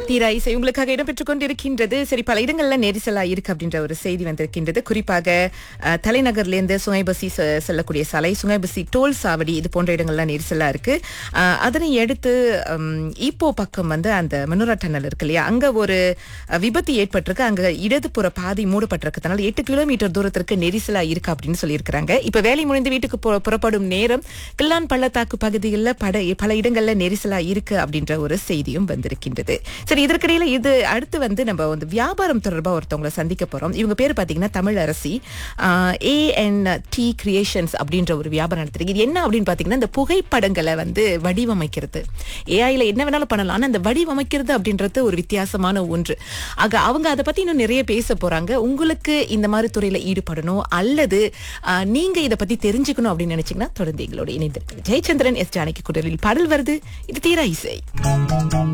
தீரா இசை உங்களுக்காக இடம்பெற்றுக் கொண்டிருக்கின்றது சரி பல இடங்கள்ல நெரிசலா இருக்கு அப்படின்ற ஒரு செய்தி வந்திருக்கின்றது குறிப்பாக அஹ், தலைநகர்லேருந்து சுங்கைபசி செ- செல்லக்கூடிய சாலை சுங்கைபசி டோல் சாவடி இது போன்ற இடங்கள்லாம் நெரிசலா இருக்கு அஹ், அதனை அடுத்து ஹம், ஈப்போ பக்கம் வந்து அந்த மனோரா டன்னல் இருக்கு இல்லையா அங்க ஒரு அஹ், விபத்து ஏற்பட்டிருக்கு அங்க இடதுபுற பாதை மூடப்பட்டிருக்கிறதுனால எட்டு கிலோமீட்டர் தூரத்திற்கு நெரிசலா இருக்கு அப்படின்னு சொல்லியிருக்கிறாங்க இப்ப வேலை முடிந்து வீட்டுக்கு பு- புறப்படும் நேரம் கில்லான் பள்ளத்தாக்கு பகுதிகளில் பட பல இடங்கள்ல நெரிசலா இருக்கு அப்படின்ற ஒரு செய்தியும் வந்திருக்கின்றது சரி இதற்கிடையில இது அடுத்து வந்து நம்ம வந்து வியாபாரம் தொடர்பா ஒருத்தவங்களை சந்திக்க போறோம் இவங்க பேர் பாத்தீங்கன்னா Tamil Arasi A N D creations அப்படின்ற ஒரு வியாபாரம் நடத்துறீங்க இது என்ன அப்படின்னு பாத்தீங்கன்னா இந்த புகைப்படங்களை வந்து வடிவமைக்கிறது ஏஐல என்ன வேணாலும் பண்ணலாம் ஆனா இந்த வடிவமைக்கிறது அப்படின்றது ஒரு வித்தியாசமான ஒன்று ஆக அவங்க அதை பத்தி இன்னும் நிறைய பேச போறாங்க உங்களுக்கு இந்த மாதிரி துறையில ஈடுபடணும் அல்லது ஆஹ், நீங்க இதை பத்தி தெரிஞ்சுக்கணும் அப்படின்னு நினைச்சீங்கன்னா தொடர்ந்து எங்களோட இணைந்திருக்கு ஜெயச்சந்திரன் எஸ் ஜானகி குடலில் பாடல் வருது இது தீரா இசை